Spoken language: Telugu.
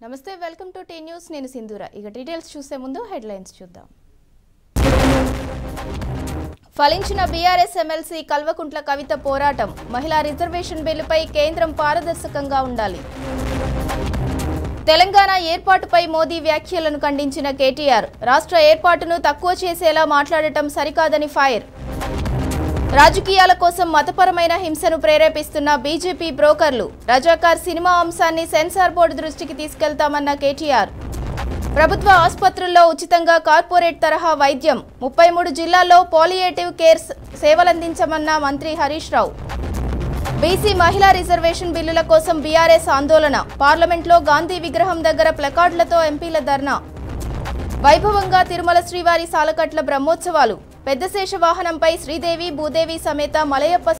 నమస్తే వెల్కమ్ టు టీ న్యూస్ నేను సింధూర ఇక డీటెయిల్స్ చూసే ముందు హెడ్లైన్స్ చూద్దాం ఫలించిన బీఆర్ఎస్ ఎమ్మెల్సీ కల్వకుంట్ల కవిత పోరాటం మహిళా రిజర్వేషన్ బిల్లుపై కేంద్రం పారదర్శకంగా ఉండాలి తెలంగాణ ఏర్పాటుపై మోదీ వ్యాఖ్యలను ఖండించిన కేటీఆర్ రాష్ట్ర ఏర్పాటును తక్కువ చేసేలా మాట్లాడటం సరికాదని ఫైర్ రాజకీయాల కోసం మతపరమైన హింసను ప్రేరేపిస్తున్న బీజేపీ బ్రోకర్లు రజాకార్ సినిమా అంశాన్ని సెన్సార్ బోర్డు దృష్టికి తీసుకెళ్తామన్న కేటీఆర్ ప్రభుత్వ ఆసుపత్రుల్లో ఉచితంగా కార్పొరేట్ తరహా వైద్యం ముప్పై మూడు జిల్లాల్లో పాలియేటివ్ కేర్ సేవలందించమన్న మంత్రి హరీష్ రావు బీసీ మహిళా రిజర్వేషన్ బిల్లుల కోసం బీఆర్ఎస్ ఆందోళన పార్లమెంట్లో గాంధీ విగ్రహం దగ్గర ప్లకార్డులతో ఎంపీల ధర్నా వైభవంగా తిరుమల శ్రీవారి సాలకట్ల బ్రహ్మోత్సవాలు పెద్దశేష వాహనంపై శ్రీదేవి భూదేవి సమేత మలయప్ప